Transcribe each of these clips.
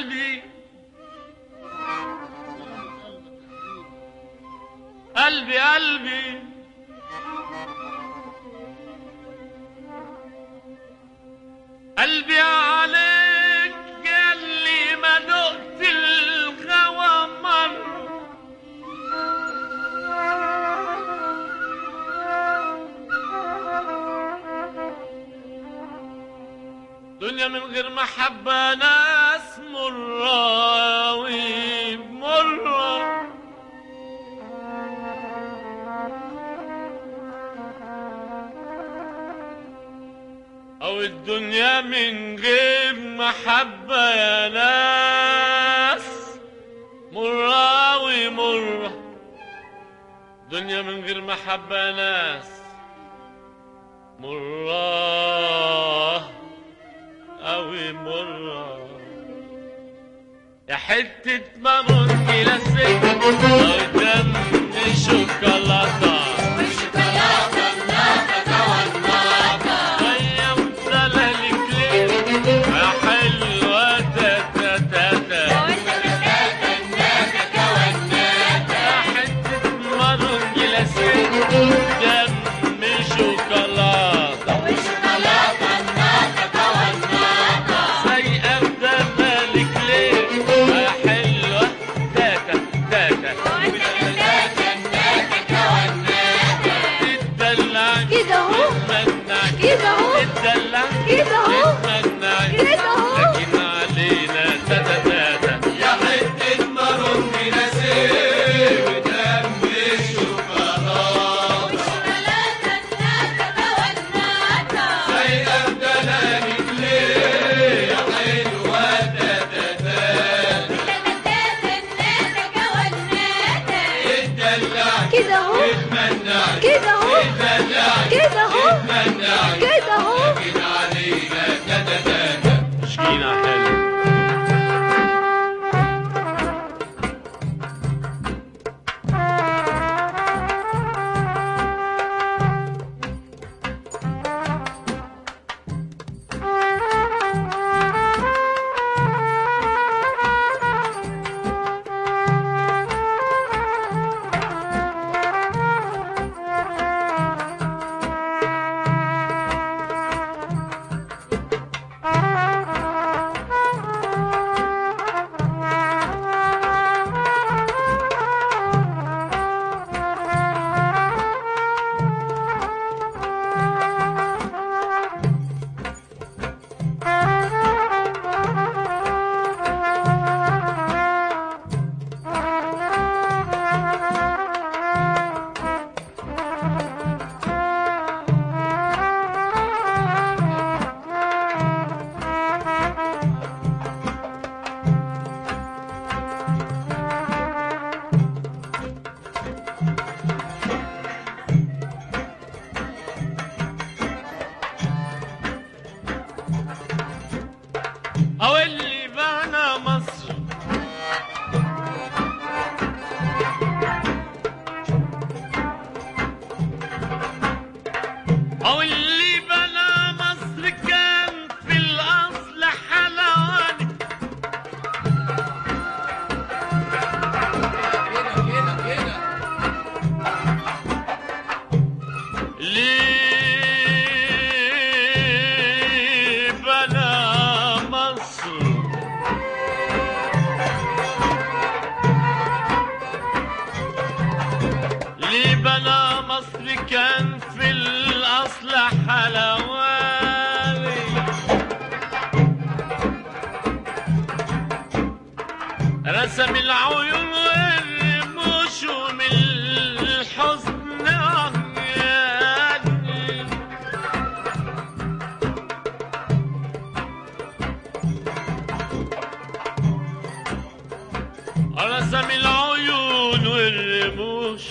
قلبي قلبي قلبي قلبي عليك قال لي ما دقت الغوى مرة دنيا من غير محبة ناس مرة ومرة أو الدنيا من غير محبة يا ناس مرة ومرة دنيا من غير محبة يا ناس مرة أوي مرة يا حتة مامون كلاسيك قدام الشوكولاتة ويا وسلالك ليه يا حلوة تا تا تا تا يا حتة مامون كلاسيك قدام الشوكولاتة سايقة بدمالك ليه يا حلوة تاتا تاتا تدلعك كده اهو تتمنعك كده اهو تدلعك كده اهو تتمنعك كده اهو لكن علينا تاتا تاتا يا حتة مارون نسيب ودم الشوكولاتة سايقة بدلالك ليه يا حلوة تتتات اتدلعك كده اهو اتمنعك كده اهو اتدلعك كده اهو اتمنعك كده اهو لكن علينا تتتات مشكينة حلو أو اللي بنى مصر أو اللي بنى مصر كان في الأصل حلواني اللي بنى مصر اللي بنى مصر كان في الأصل حلواني رسم العيون والرموش ومن الحزن أغياني رسم العيون والرموش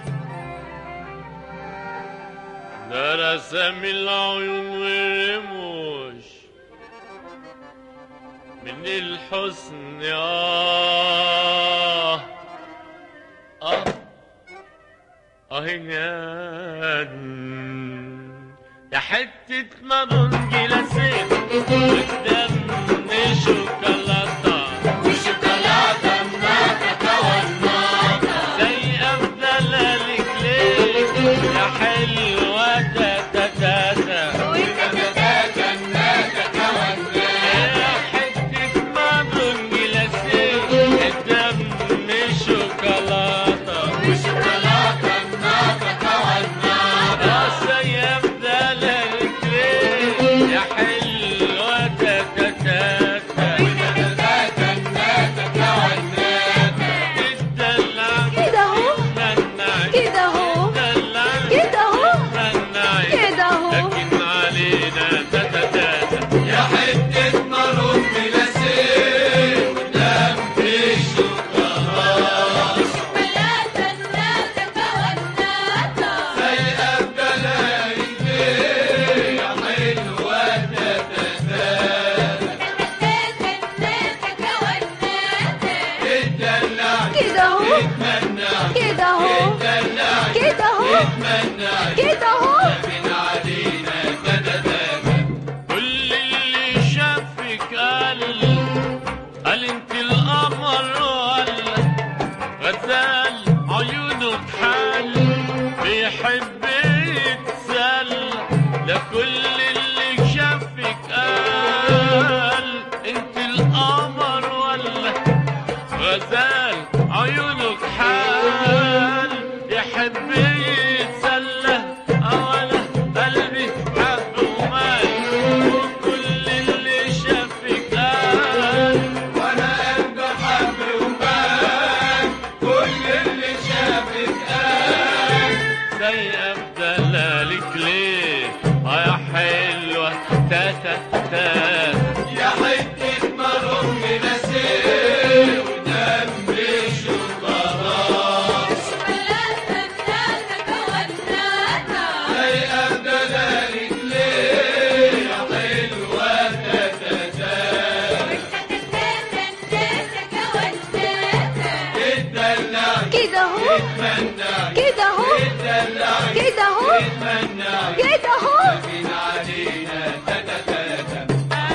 ده رسم العيون والرموش من الحسن آه آه آه يا يا حتة مارون جلاسين قدام شوكولاتة يا حتة مرم نسير ودم الشوكولاتة لايقة بدلالك ليه يا حلوة تتتات اتدلعي كده اهو اتمنعي كده اهو اتدلعي كده اهو اتمنعي كده اهو لكن علينا تتتاتا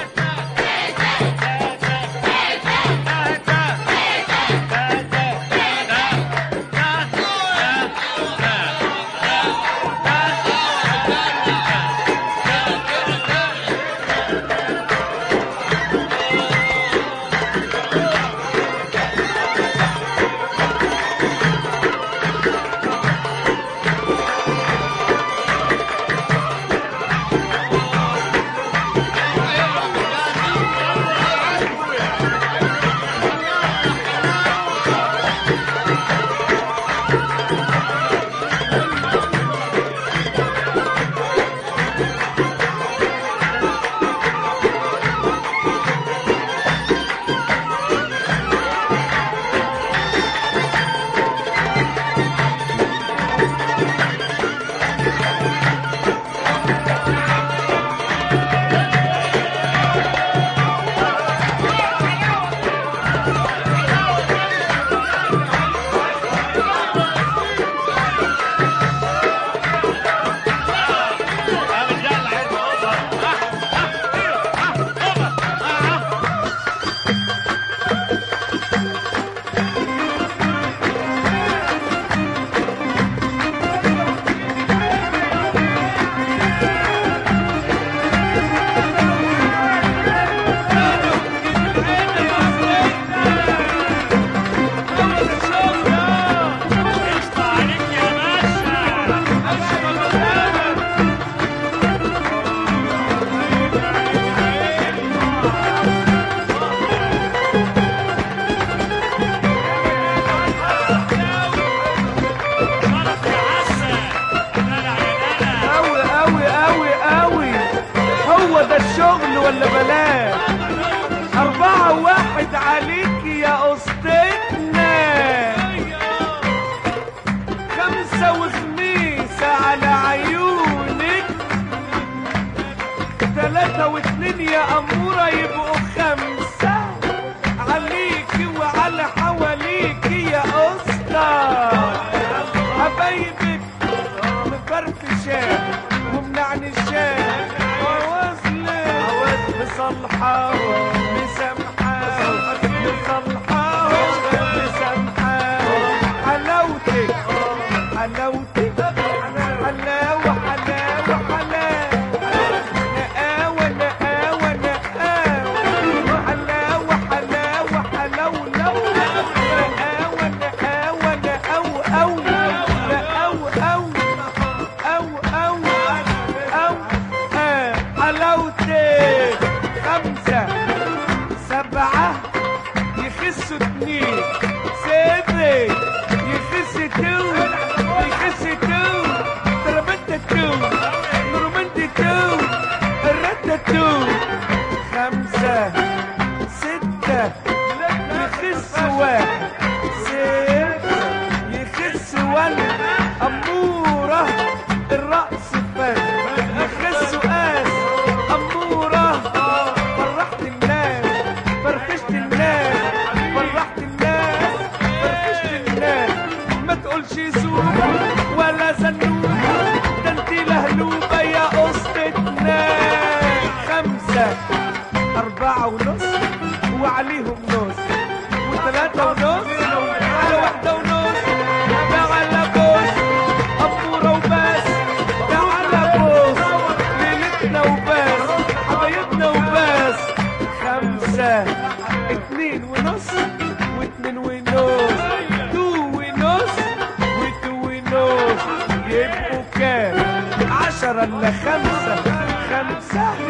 قوي قوي قوي قوي هو ده الشغل ولا بلاش أربعة واحد عليك يا أسطتنا خمسة وخميسة على عيونك تلاتة واتنين يا أمورة يبقوا خمسة عليكي وعلى حواليكي يا أسطى حبايبك مفرفشة ومنعنشة ووصلة مصلحة مسامحة مصلحة مسامحة حلاوتك حلاوتك حلاوة حلاوة حلاوة نقاوة نقاوة نقاوة حلاوة حلاوة حلاوة نقاوة نقاوة نقاوة أو نقاوة أو أو أو أو آه، حلاوتك خمسة سبعة يخسوا اتنين سبعة يخس تو يخس تو تربنت تو نرمنت تو الرتة تو خمسة ستة يخس واحد ستة يخس ولد أمورة الرأس فات يخس قاس أمورة فرحت الناس فرفشت الناس فرحت الناس فرفشت الناس ما تقولش سوق ولا زنوب ده انت لهلوبة يا قصتنا خمسة أربعة ونص وعليهم نص وثلاثة ونص على واحدة ونص تعالى بوس أمورة وبس تعالى بوس ليلتنا وبس حبايبنا وبس خمسة اتنين ونص واتنين ونص تو ونص وتو ونص يبقوا كام عشرة الا خمسة خمسة